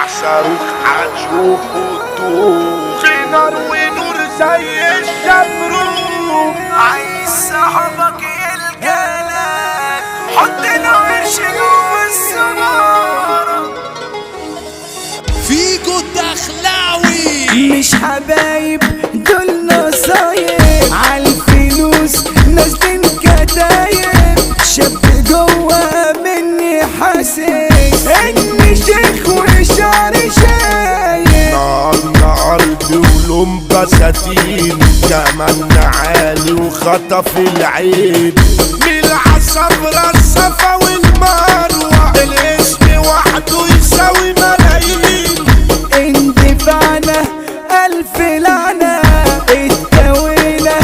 صاروخ هتشوفه تدوخ في نار ونور زي الشمروخ عايز صاحبك يلقالك حط له قرش جوه السجارة فيجو الدخلاوي مش حبايب دول نصايب عالفلوس نازلين كتايب شاب جوا مني حاسس اني شيخ وشعري شايب نار قلبي ولون بساتين كمان عالي وخطف العين من العصفرة الصفا والمروة الاسم وحده يساوي ملايين اندفعنا الف لعنة اتكوينا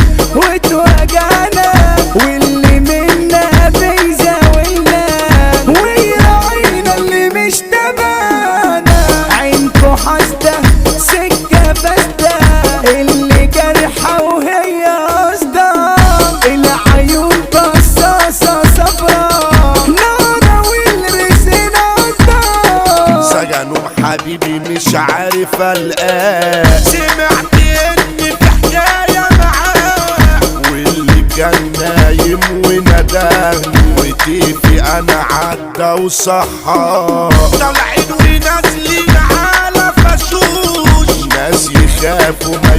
واتوجعنا واللي منا بيزاولنا ويراعينا اللي مش تبعنا عينكو حاسدة سكة فاسدة اللي جرحة وهي قصدة العيون بصاصة صفرا نارة والرسين قصدة سجنوا حبيبي مش عارف الآن سمعت ان في حكاية معاه واللي كان نايم ونداني وتيفي انا عدى وصحى طالعين ونازلين على فشوش ناس يخافوا ما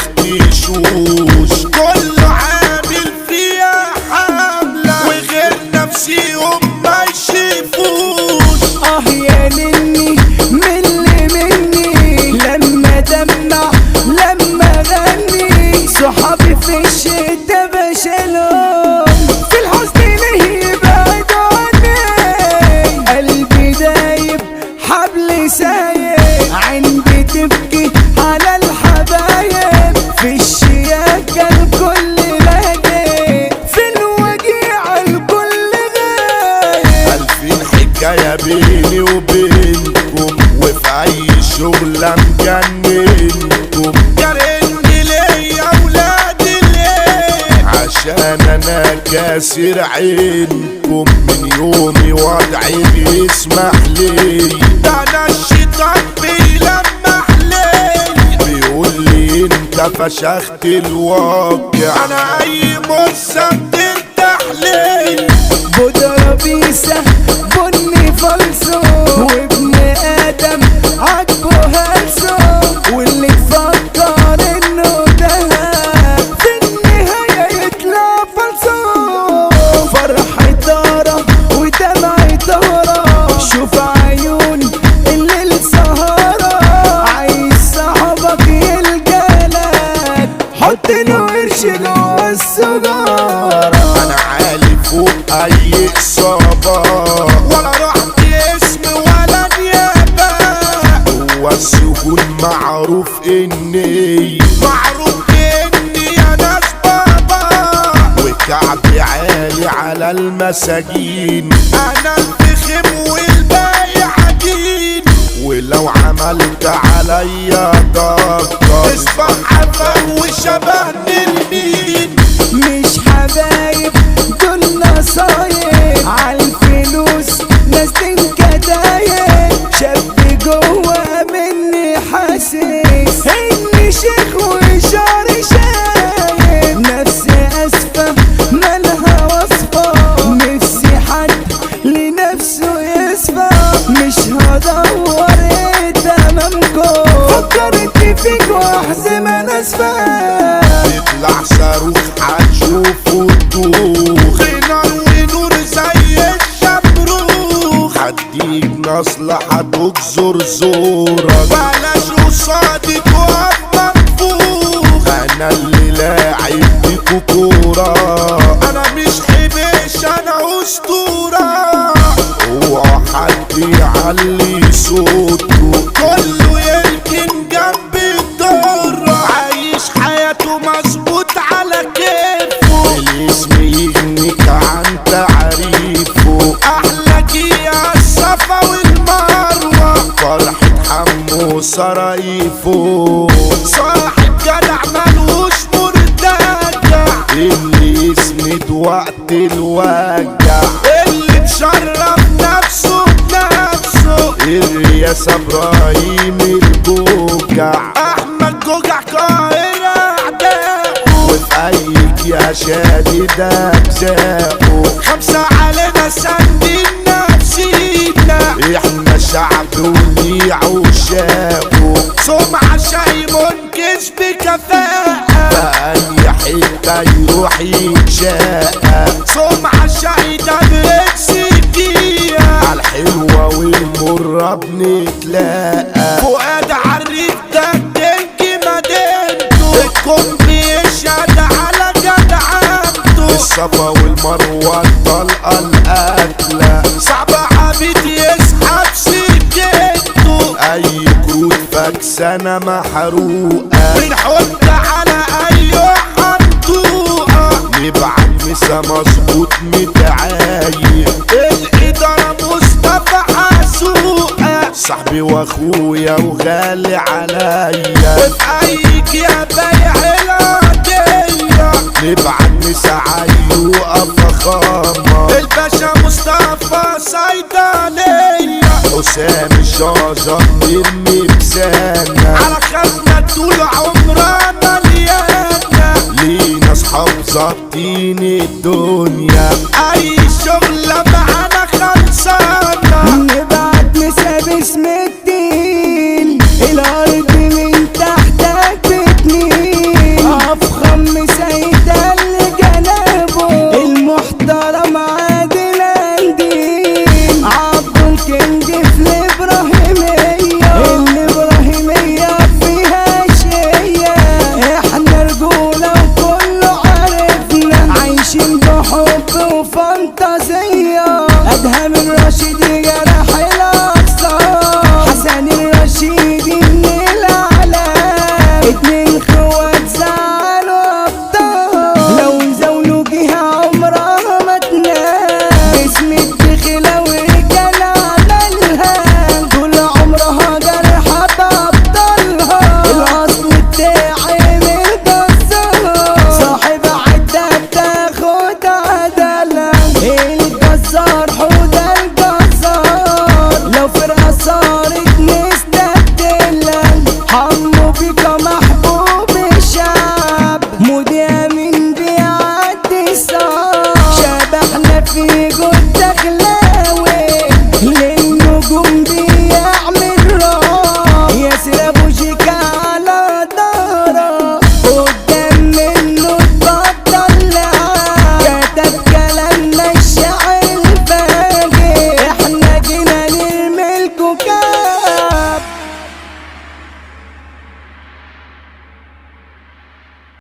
يختشوش كله عامل فيها حملة وغير نفسيهم ما يشوفوش اه يا مني ملي مني لما دمع لما غني صحابي في الشتا بشيلهم في الحزن ليه يبعدوا عني قلبي دايب حبل سايب عندي تبكي على الحبايب في الشياكة الكل لاقي في الوجيع الكل غايب ألفين حكاية بيني وبينكم وفي أي شغلة مجننكم جرني ليا ولادي ليه عشان أنا كاسر عينكم من يومي وضعي بيسمح لي ده أنا الشيطان بيلمح لي بيقول لي أنت فشخت الواقع أنا أي مصة بترتاح لي بودرة بيسة بني فلسو وابن ادم عجبه هلسو واللي تفكر انه دهب في النهاية يطلع فلسو فرحة طارة ودمعة طارة شوف عيون الليل سهرة عايز صاحبك يلقالك حط له قرش جوه السجارة انا عالي فوق اي اصابة ولا رحت اسم ولا نيابة هو السجون معروف اني معروف اني يا ناس بابا وكعبي عالي على المساجين انا الفخم والباقي عجين ولو عملت عليا ضجة اصبح عفا وشبهني المين مش حبايب دول نصايب عالفلوس ناس كدايب شاب جوا مني حاسس اني شيخ وشعري شايب نفسي اسفة مالها وصفة نفسي حد لنفسه يصفى مش هدور تمامكم فكرت فيك واحزم انا اسفة يطلع صاروخ هتشوفه تدوخ نار ونور زي الشمروخ هديك نصلة هتجزر زورك بلاش قصادي تقف منفوخ انا اللي لاعب بيكو كورة انا مش حبيش انا اسطورة اوعى حد يعلي صوته كله يركن جنب الدار عايش حياته مظبوط على كيفه الاسم يغنيك عن تعريفه احلى جيا الصفا والمروه فرحة حمو سرايفه صاحب جدع ملوش مرتجع اللي يسند وقت الوجع اللي مشرف نفسه بنفسه الياس ابراهيم الجوجع احمد جوجع قاهرة اعداؤه وفي ايك يا شادد اجزاؤه خمسة علينا سندين نفسينا احنا شعب وليه عشاقه سمعة شاي منكش بكفاءة فأي حتة يروح يتشاقى سمعة شاي ده بيكسكية عالحلوة والمرة بنتلاقى فؤاد عريف ده الدنك مدينته الكون بيشهد على جدعنته الصفا والمروة الطلقة القتلة صعب عبيد يسحب سكته أي كروت فاكسانة محروقة بنحط على أي حنطوقة نبعت مسا مظبوط متعايق الإدارة مصطفى حسوقة صاحبي واخويا وغالي عليا وفي ايك يا بايع العادية نبعت مسا عيوقة فخامة الباشا مصطفى صيدلية حسام الجاجة بيرمي بسانة على خزنة طول عمرها مليانة لينا اصحاب ظابطين الدنيا اي